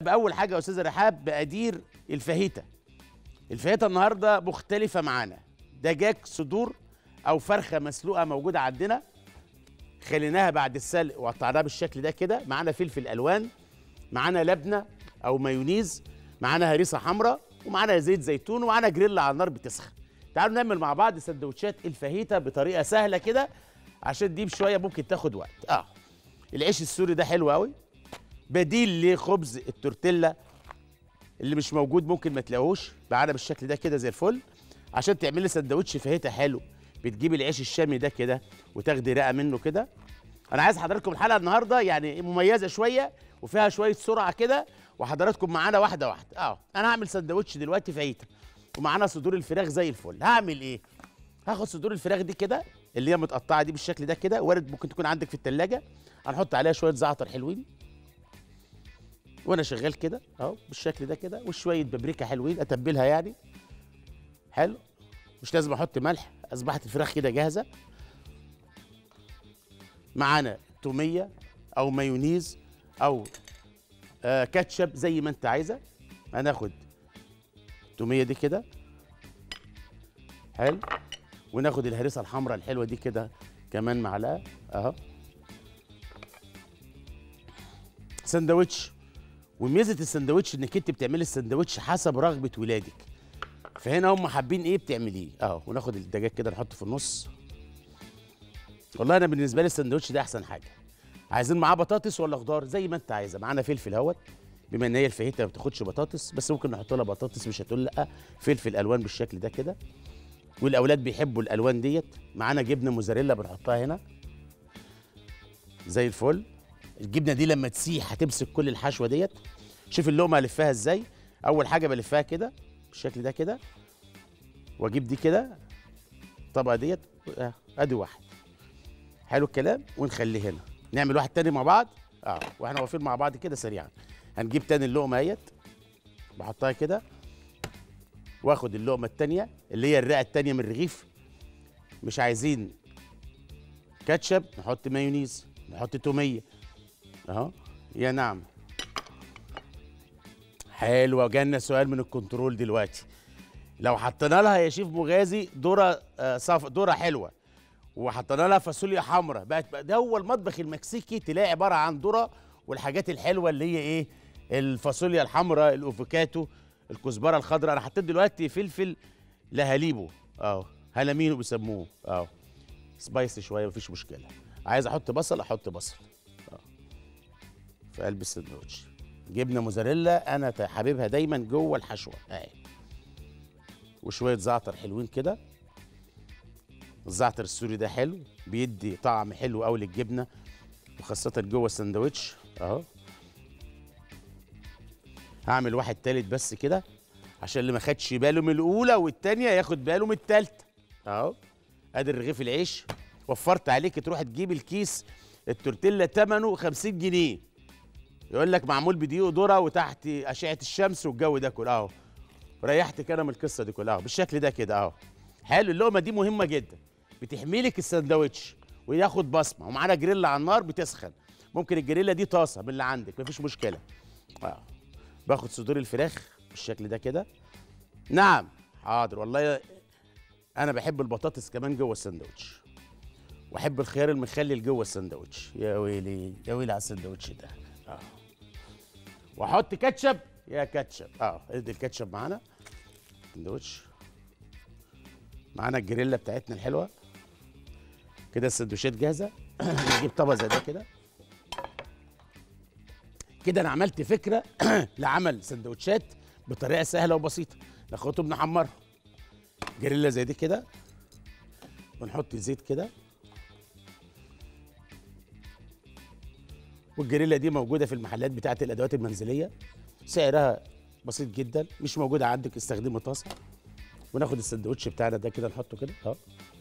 باول حاجه يا استاذه رحاب بقدير الفاهيتا الفاهيتا النهارده مختلفه معانا دجاج صدور او فرخه مسلوقه موجوده عندنا خليناها بعد السلق وقطعناها بالشكل ده كده معانا فلفل الوان معانا لبنه او مايونيز معانا هريسه حمراء ومعانا زيت زيتون ومعانا جريل على النار بتسخن تعالوا نعمل مع بعض سندوتشات الفاهيتا بطريقه سهله كده عشان دي بشويه ممكن تاخد وقت اه العيش السوري ده حلو قوي بديل لخبز التورتيلا اللي مش موجود ممكن ما تلاقوش معانا بالشكل ده كده زي الفل عشان تعملي سندوتش فاهيتا حلو بتجيبي العيش الشامي ده كده وتاخدي رقه منه كده انا عايز حضراتكم الحلقه النهارده يعني مميزه شويه وفيها شويه سرعه كده وحضراتكم معانا واحده واحده اه انا هعمل سندوتش دلوقتي فاهيتا ومعانا صدور الفراخ زي الفل هعمل ايه هاخد صدور الفراخ دي كده اللي هي متقطعه دي بالشكل ده كده وارد ممكن تكون عندك في التلاجة هنحط عليها شويه زعتر حلوين وانا شغال كده اهو بالشكل ده كده وشويه بابريكا حلوين اتبلها يعني حلو مش لازم احط ملح اصبحت الفراخ كده جاهزه معانا توميه او مايونيز او آه كاتشب زي ما انت عايزه هناخد التوميه دي كده حلو وناخد الهريسه الحمراء الحلوه دي كده كمان معلقه اهو سندوتش وميزه السندوتش انك انت بتعملي السندوتش حسب رغبه ولادك فهنا هم حابين ايه بتعمليه اه وناخد الدجاج كده نحطه في النص والله انا بالنسبه لي السندوتش ده احسن حاجه عايزين معاه بطاطس ولا خضار زي ما انت عايزه معانا فلفل اهوت بما ان هي الفاهيتا ما بتاخدش بطاطس بس ممكن نحط لها بطاطس مش هتقول لا فلفل الوان بالشكل ده كده والاولاد بيحبوا الالوان ديت معانا جبنه موزاريلا بنحطها هنا زي الفل الجبنه دي لما تسيح هتمسك كل الحشوه ديت شوف اللقمه الفها ازاي اول حاجه بلفها كده بالشكل ده كده واجيب دي كده الطبقه ديت آه، ادي واحد حلو الكلام ونخليه هنا نعمل واحد تاني مع بعض اه واحنا واقفين مع بعض كده سريعا هنجيب تاني اللقمه اهيت بحطها كده واخد اللقمه التانيه اللي هي الرئه التانيه من الرغيف مش عايزين كاتشب نحط مايونيز نحط توميه اهو يا نعم حلوه جالنا سؤال من الكنترول دلوقتي لو حطينا لها يا شيف مغازي ذره آه، صف ذره حلوه وحطينا لها فاصوليا حمراء بقت بقى ده هو المطبخ المكسيكي تلاقي عباره عن ذره والحاجات الحلوه اللي هي ايه الفاصوليا الحمراء الافوكاتو الكزبره الخضراء انا حطيت دلوقتي فلفل لهاليبو اهو هلامينو بيسموه اهو سبايسي شويه مفيش مشكله عايز احط بصل احط بصل أهو. في قلب السندوتش جبنه موزاريلا انا تا- حاببها دايما جوه الحشوه اهي وشويه زعتر حلوين كده الزعتر السوري ده حلو بيدي طعم حلو قوي للجبنه وخاصه جوه السندوتش اهو هعمل واحد تالت بس كده عشان اللي ما خدش باله من الاولى والتانيه ياخد باله من التالته اهو ادي رغيف العيش وفرت عليك تروح تجيب الكيس التورتيلا ثمنه 50 جنيه يقول لك معمول بدقيق ذره وتحت اشعه الشمس والجو ده كله اهو ريحتك انا من القصه دي كلها اهو بالشكل ده كده اهو حلو اللقمه دي مهمه جدا بتحمي لك السندوتش وياخد بصمه ومعانا جريلا على النار بتسخن ممكن الجريلا دي طاسه من اللي عندك مفيش مشكله اه باخد صدور الفراخ بالشكل ده كده نعم حاضر والله انا بحب البطاطس كمان جوه السندوتش واحب الخيار المخلل جوه السندوتش يا ويلي يا ويلي على السندوتش ده اه واحط كاتشب يا كاتشب اه ادي الكاتشب معانا سندوتش معانا الجريلا بتاعتنا الحلوه كده السندوتشات جاهزه نجيب طبق زي ده كده كده انا عملت فكره لعمل سندوتشات بطريقه سهله وبسيطه ناخدهم نحمرهم جريلا زي دي كده ونحط زيت كده والجريلا دي موجوده في المحلات بتاعه الادوات المنزليه سعرها بسيط جدا مش موجوده عندك استخدمي طاسه وناخد السندوتش بتاعنا ده كده نحطه كده اهو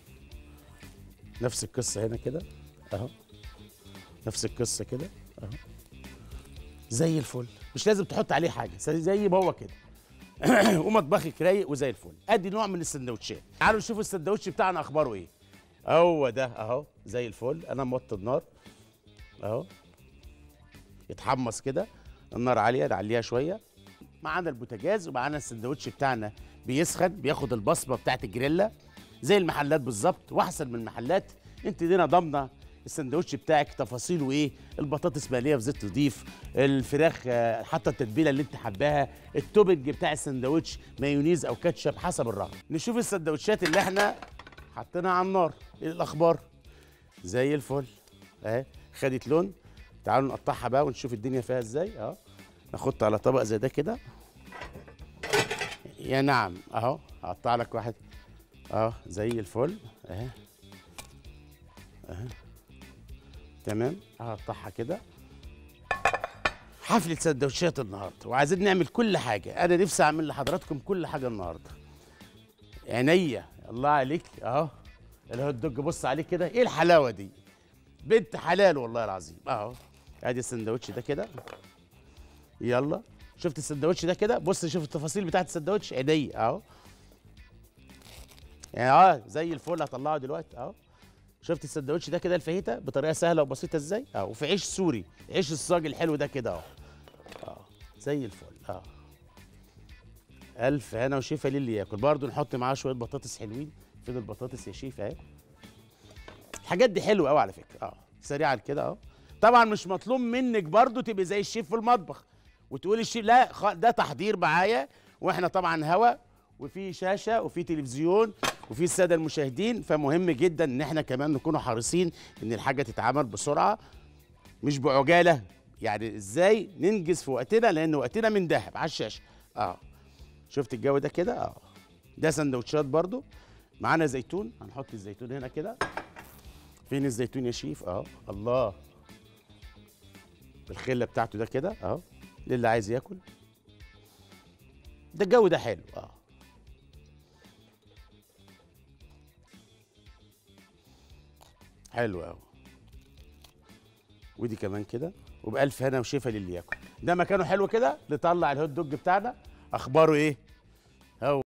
نفس القصه هنا كده اهو نفس القصه كده اهو زي الفل مش لازم تحط عليه حاجه زي ما هو كده ومطبخك رايق وزي الفل ادي نوع من السندوتشات تعالوا نشوف السندوتش بتاعنا اخباره ايه هو ده اهو زي الفل انا موطي النار اهو يتحمص كده النار عاليه نعليها شويه معانا البوتاجاز ومعانا السندوتش بتاعنا بيسخن بياخد البصمه بتاعت الجريلا زي المحلات بالظبط واحسن من المحلات انت دينا ضامنه السندوتش بتاعك تفاصيله ايه البطاطس مقليه في زيت نضيف الفراخ آه، حاطه التتبيله اللي انت حباها التوبنج بتاع السندوتش مايونيز او كاتشب حسب الرغبه نشوف السندوتشات اللي احنا حطيناها على النار ايه الاخبار زي الفل اهي خدت لون تعالوا نقطعها بقى ونشوف الدنيا فيها ازاي اه ناخدها على طبق زي ده كده يا نعم اهو هقطع لك واحد اه زي الفل اهي اهي تمام هقطعها كده حفلة سندوتشات النهارده وعايزين نعمل كل حاجة أنا نفسي أعمل لحضراتكم كل حاجة النهارده عينيا الله عليك أهو الهوت دوج بص عليه كده إيه الحلاوة دي بنت حلال والله العظيم أهو أدي السندوتش ده كده يلا شفت السندوتش ده كده بص شوف التفاصيل بتاعت السندوتش عينيا أهو يعني اه زي الفل هطلعه دلوقتي اهو شفت السندوتش ده كده الفاهيتا بطريقه سهله وبسيطه ازاي اه وفي عيش سوري عيش الصاج الحلو ده كده اهو اه زي الفل اه الف هنا وشفا للي ياكل برضه نحط معاه شويه بطاطس حلوين فين البطاطس يا شيف اهي الحاجات دي حلوه قوي على فكره اه سريعا كده اهو طبعا مش مطلوب منك برضه تبقي زي الشيف في المطبخ وتقولي الشيف لا خ- ده تحضير معايا واحنا طبعا هوا وفي شاشه وفي تلفزيون وفي الساده المشاهدين فمهم جدا ان احنا كمان نكونوا حريصين ان الحاجه تتعمل بسرعه مش بعجاله يعني ازاي ننجز في وقتنا لان وقتنا من ذهب على الشاشه اه شفت الجو ده كده اه ده سندوتشات برضو معانا زيتون هنحط الزيتون هنا كده فين الزيتون يا شيف اه الله الخله بتاعته ده كده اه للي عايز ياكل ده الجو ده حلو اه حلو قوي ودي كمان كده وبألف هنا وشفا للي ياكل ده مكانه حلو كده نطلع الهوت دوج بتاعنا اخباره ايه هو